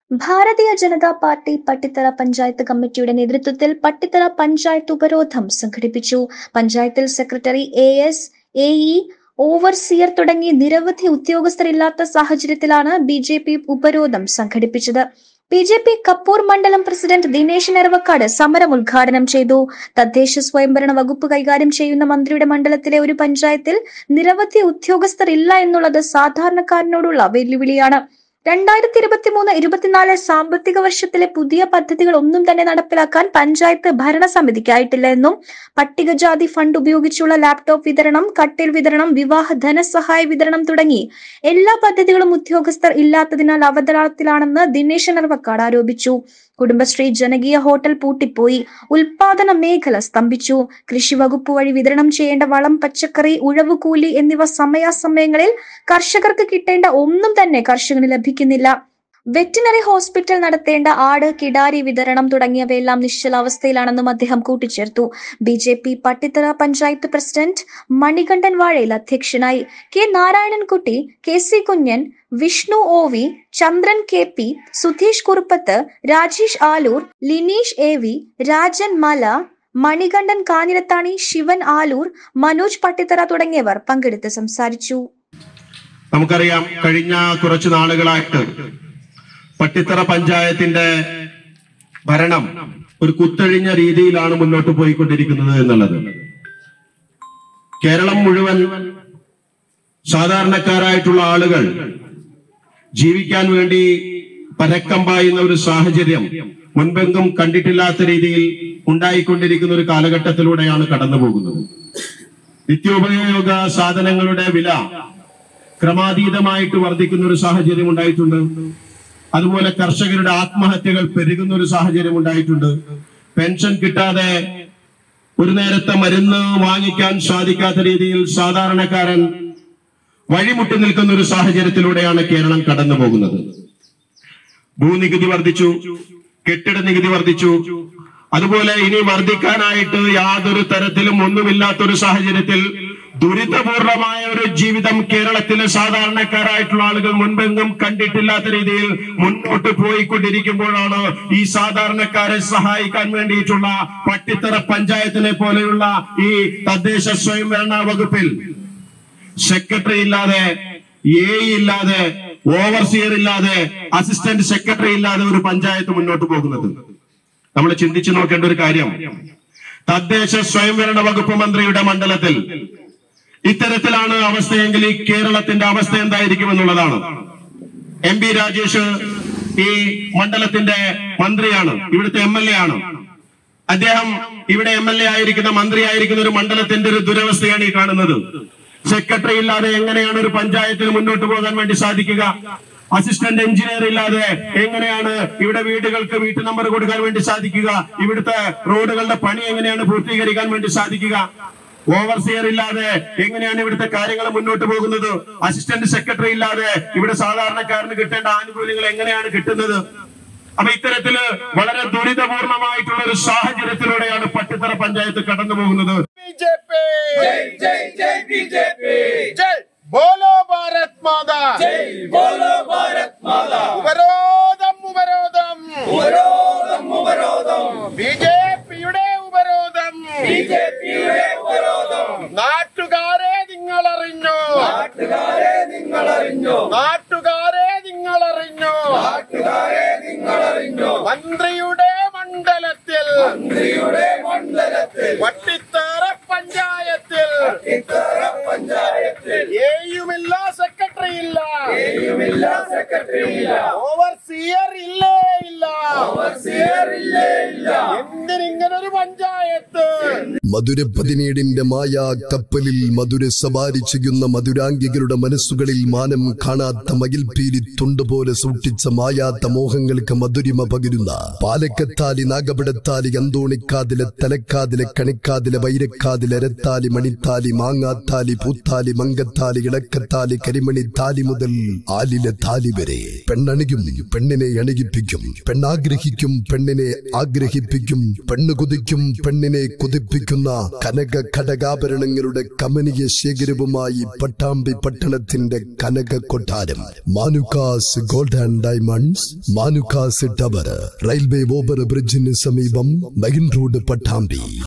ഭാരതീയ ജനതാ പാർട്ടി പട്ടിത്തറ പഞ്ചായത്ത് കമ്മിറ്റിയുടെ നേതൃത്വത്തിൽ പട്ടിത്തറ പഞ്ചായത്ത് ഉപരോധം സംഘടിപ്പിച്ചു പഞ്ചായത്തിൽ secretary A S A E overseer തുടങ്ങി നിരവധി ഉദ്യോഗസ്ഥരില്ലാത്ത സാഹചര്യത്തിലാണ് ബി ജെ പി ഉപരോധം സംഘടിപ്പിച്ചത് ബി ജെ പി കപ്പൂർ മണ്ഡലം പ്രസിഡന്റ് ദിനേശ് നെറവക്കാട് സമരം ഉദ്ഘാടനം ചെയ്തു തദ്ദേശ സ്വയംഭരണ വകുപ്പ് കൈകാര്യം ചെയ്യുന്ന മന്ത്രിയുടെ മണ്ഡലത്തിലെ ഒരു പഞ്ചായത്തിൽ നിരവധി ഉദ്യോഗസ്ഥർ ഇല്ല എന്നുള്ളത് സാധാരണക്കാരനോടുള്ള വെല്ലുവിളിയാണ് രണ്ടായിരത്തി ഇരുപത്തി മൂന്ന് ഇരുപത്തിനാല് സാമ്പത്തിക വർഷത്തിലെ പുതിയ പദ്ധതികൾ ഒന്നും തന്നെ നടപ്പിലാക്കാൻ പഞ്ചായത്ത് ഭരണസമിതിക്കായിട്ടില്ല എന്നും പട്ടികജാതി ഫണ്ട് ഉപയോഗിച്ചുള്ള ലാപ്ടോപ്പ് വിതരണം കട്ടിൽ വിതരണം വിവാഹ ധനസഹായ വിതരണം തുടങ്ങി എല്ലാ പദ്ധതികളും ഉദ്യോഗസ്ഥർ ഇല്ലാത്തതിനാൽ അവതരണത്തിലാണെന്ന് ദിനേശ് നർവക്കാട് ആരോപിച്ചു കുടുംബശ്രീ ജനകീയ ഹോട്ടൽ പൂട്ടിപ്പോയി ഉൽപാദന മേഖല സ്തംഭിച്ചു കൃഷി വകുപ്പ് വഴി വിതരണം ചെയ്യേണ്ട വളം പച്ചക്കറി ഉഴവുകൂലി എന്നിവ സമയാസമയങ്ങളിൽ കർഷകർക്ക് കിട്ടേണ്ട ഒന്നും തന്നെ കർഷകന് ലഭിക്കുന്നില്ല വെറ്റിനറി ഹോസ്പിറ്റൽ നടത്തേണ്ട ആട് കിടാരി വിതരണം തുടങ്ങിയവയെല്ലാം നിശ്ചലാവസ്ഥയിലാണെന്നും അദ്ദേഹം കൂട്ടിച്ചേർത്തു B J P Pattithara panchayat president Manikandan Vazhayil അധ്യക്ഷനായി K Narayanankutty K C Kunjan Vishnu O V Chandran K P Sudheesh Kuruppath Rajesh Aloor Lineesh A V Rajan Mala Manikandan Kanjirathani Shivan Alur Manoj Pattithara തുടങ്ങിയവർ പങ്കെടുത്ത് സംസാരിച്ചു നമുക്കറിയാം കഴിഞ്ഞ കുറച്ചു നാളുകളായിട്ട് പട്ടിത്തറ പഞ്ചായത്തിന്റെ ഭരണം ഒരു കുത്തഴിഞ്ഞ രീതിയിലാണ് മുന്നോട്ട് പോയിക്കൊണ്ടിരിക്കുന്നത് എന്നുള്ളത് കേരളം മുഴുവൻ സാധാരണക്കാരായിട്ടുള്ള ആളുകൾ ജീവിക്കാൻ വേണ്ടി പരക്കം പായുന്ന ഒരു സാഹചര്യം മുൻപെങ്കും കണ്ടിട്ടില്ലാത്ത രീതിയിൽ ഉണ്ടായിക്കൊണ്ടിരിക്കുന്ന ഒരു കാലഘട്ടത്തിലൂടെയാണ് കടന്നു പോകുന്നത് നിത്യോപയോഗ സാധനങ്ങളുടെ വില ക്രമാതീതമായിട്ട് വർദ്ധിക്കുന്ന ഒരു സാഹചര്യം ഉണ്ടായിട്ടുണ്ട് അതുപോലെ കർഷകരുടെ ആത്മഹത്യകൾ പെരുകുന്ന ഒരു സാഹചര്യം ഉണ്ടായിട്ടുണ്ട് പെൻഷൻ കിട്ടാതെ ഒരു നേരത്തെ മരുന്ന് വാങ്ങിക്കാൻ സാധിക്കാത്ത രീതിയിൽ സാധാരണക്കാരൻ വഴിമുട്ടി നിൽക്കുന്ന ഒരു സാഹചര്യത്തിലൂടെയാണ് കേരളം കടന്നു പോകുന്നത് ഭൂനികുതി വർദ്ധിച്ചു കെട്ടിട നികുതി വർദ്ധിച്ചു അതുപോലെ ഇനി വർദ്ധിക്കാനായിട്ട് യാതൊരു തരത്തിലും ഒന്നുമില്ലാത്തൊരു സാഹചര്യത്തിൽ ദുരിതപൂർണമായ ഒരു ജീവിതം കേരളത്തിലെ സാധാരണക്കാരായിട്ടുള്ള ആളുകൾ മുൻപെങ്കും കണ്ടിട്ടില്ലാത്ത രീതിയിൽ മുന്നോട്ട് പോയിക്കൊണ്ടിരിക്കുമ്പോഴാണ് ഈ സാധാരണക്കാരെ സഹായിക്കാൻ വേണ്ടിയിട്ടുള്ള പട്ടിത്തറ പഞ്ചായത്തിനെ പോലെയുള്ള ഈ തദ്ദേശ സ്വയംഭരണ വകുപ്പിൽ സെക്രട്ടറി ഇല്ലാതെ എ ഇല്ലാതെ ഓവർസിയർ ഇല്ലാതെ അസിസ്റ്റന്റ് സെക്രട്ടറി ഇല്ലാതെ ഒരു പഞ്ചായത്ത് മുന്നോട്ട് പോകുന്നത് നമ്മൾ ചിന്തിച്ചു നോക്കേണ്ട ഒരു കാര്യം തദ്ദേശ സ്വയംഭരണ വകുപ്പ് മന്ത്രിയുടെ മണ്ഡലത്തിൽ ഇത്തരത്തിലാണ് അവസ്ഥയെങ്കിൽ ഈ കേരളത്തിന്റെ അവസ്ഥ എന്തായിരിക്കും എന്നുള്ളതാണ് എം പി രാജേഷ് ഈ മണ്ഡലത്തിന്റെ മന്ത്രിയാണ് ഇവിടുത്തെ എം എൽ എ ആണ് അദ്ദേഹം ഇവിടെ എം എൽ എ ആയിരിക്കുന്ന മന്ത്രിയായിരിക്കുന്ന ഒരു മണ്ഡലത്തിന്റെ ഒരു ദുരവസ്ഥയാണ് ഈ കാണുന്നത് സെക്രട്ടറി ഇല്ലാതെ എങ്ങനെയാണ് ഒരു പഞ്ചായത്തിന് മുന്നോട്ട് പോകാൻ വേണ്ടി സാധിക്കുക അസിസ്റ്റന്റ് എഞ്ചിനീയർ ഇല്ലാതെ എങ്ങനെയാണ് ഇവിടെ വീടുകൾക്ക് വീട്ടു നമ്പർ കൊടുക്കാൻ വേണ്ടി സാധിക്കുക ഇവിടുത്തെ റോഡുകളുടെ പണി എങ്ങനെയാണ് പൂർത്തീകരിക്കാൻ വേണ്ടി സാധിക്കുക ഓവർസിയർ ഇല്ലാതെ എങ്ങനെയാണ് ഇവിടുത്തെ കാര്യങ്ങൾ മുന്നോട്ട് പോകുന്നത് അസിസ്റ്റന്റ് സെക്രട്ടറി ഇല്ലാതെ ഇവിടെ സാധാരണക്കാരന് കിട്ടേണ്ട ആനുകൂല്യങ്ങൾ എങ്ങനെയാണ് കിട്ടുന്നത് അപ്പൊ ഇത്തരത്തില് വളരെ ദുരിതപൂർണമായിട്ടുള്ള ഒരു സാഹചര്യത്തിലൂടെയാണ് പട്ടിത്തറ പഞ്ചായത്ത് കടന്നു പോകുന്നത് बीजेपी जय जय जय बीजेपी जय बोलो भारत माता जय बोलो भारत माता ഉപരോധം ഉപരോധം ഉപരോധം ഉപരോധം ബിജെപിയുടെ ഉപരോധം ബിജെപിയുടെ ഉപരോധം നാട്ടുകാരെ നിങ്ങൾ അറിഞ്ഞോ നാട്ടുകാരെ നിങ്ങൾ അറിഞ്ഞോ നാട്ടുകാരെ നിങ്ങൾ അറിഞ്ഞോ നാട്ടുകാരെ നിങ്ങൾ അറിഞ്ഞോ മന്ത്രിയുടെ മണ്ഡലത്തിൽ മന്ത്രിയുടെ മണ്ഡലത്തിൽ വട്ടിത്തേറ പഞ്ചായത്തിൽ ഇത്തറ പഞ്ചായത്തിൽ ഏയുമില്ല സെക്രട്ടറി ഇല്ല ഏയുമില്ല സെക്രട്ടറി ഇല്ല ഓവർസിയർ ഇല്ലേ ഇല്ല ഓവർസിയർ ഇല്ലേ ഇല്ല എന്തിനിങ്ങനൊരു പഞ്ചായത്ത് മധുര പതിനേഴിന്റെ മായ കപ്പലിൽ മധുര സവാരി ചെയ്യുന്ന മധുരാംഗികളുടെ മനസ്സുകളിൽ മാനം കാണാത്ത മകിൽപീലി തുണ്ടുപോലെ സൂക്ഷിച്ച മായാത്ത മോഹങ്ങൾക്ക് മധുരിമ പകരുന്ന പാലക്കത്താലി നാഗപടത്താലി അന്തോണിക്കാതിലെ തലക്കാതിലെ കണിക്കാതിലെ വൈരക്കാതിലെ അരത്താലി മണിത്താലി മാങ്ങാത്താലി പൂത്താലി മങ്കത്താലി ഇളക്കത്താലി കരിമണി താലി മുതൽ ആലിലെ താലി വരെ പെണ്ണണിയും പെണ്ണിനെ അണിയിപ്പിക്കും പെണ്ണാഗ്രഹിക്കും പെണ്ണിനെ ആഗ്രഹിപ്പിക്കും പെണ്ണ് കുതിക്കും പെണ്ണിനെ കുതിപ്പിക്കുന്ന നിറയുന്ന കനക ഘടകാഭരണങ്ങളുടെ കമനീയ ശേഖരവുമായി പട്ടാമ്പി പട്ടണത്തിന്റെ Kanaka Kottaram Manukkas gold and diamonds Manukkas tower railway over ബ്രിഡ്ജിന് സമീപം മെയിൻ റോഡ് പട്ടാമ്പി